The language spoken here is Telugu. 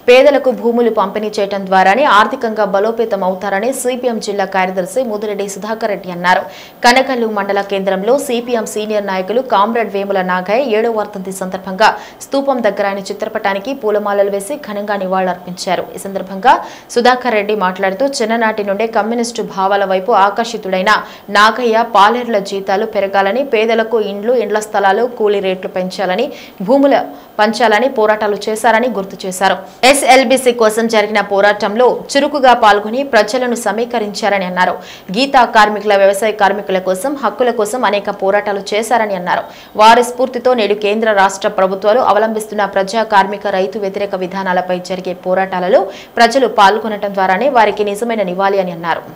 పేదలకు భూములు పంపిణీ చేయడం ద్వారానే ఆర్థికంగా బలోపేతం అవుతారని సిపిఎం జిల్లా కార్యదర్శి ముదిరెడ్డి సుధాకర్ రెడ్డి అన్నారు కనకల్లు మండల కేంద్రంలో సిపిఎం సీనియర్ నాయకులు కామ్రేడ్ వేముల నాగయ్య ఏడో వర్ధంతి సందర్భంగా స్తూపం దగ్గర ఆయన చిత్రపటానికి పూలమాలలు వేసి ఘనంగా నివాళులర్పించారు ఈ సందర్భంగా సుధాకర్ రెడ్డి మాట్లాడుతూ చిన్ననాటి నుండే కమ్యూనిస్టు భావాల వైపు ఆకర్షితుడైన నాగయ్య పాలేరుల జీతాలు పెరగాలని పేదలకు ఇండ్లు ఇండ్ల స్థలాలు కూలీ రేట్లు పెంచాలని భూముల పంచాలని పోరాటాలు చేశారని గుర్తు చేశారు ఎస్ఎల్బిసి కోసం జరిగిన పోరాటంలో చురుకుగా పాల్గొని ప్రజలను సమీకరించారని అన్నారు గీతా కార్మికుల వ్యవసాయ కార్మికుల కోసం హక్కుల కోసం అనేక పోరాటాలు చేశారని అన్నారు వారి స్ఫూర్తితో నేడు కేంద్ర రాష్ట్ర ప్రభుత్వాలు అవలంబిస్తున్న ప్రజా కార్మిక రైతు వ్యతిరేక విధానాలపై జరిగే పోరాటాలలో ప్రజలు పాల్గొనడం ద్వారానే వారికి నిజమైన నివాళి అని అన్నారు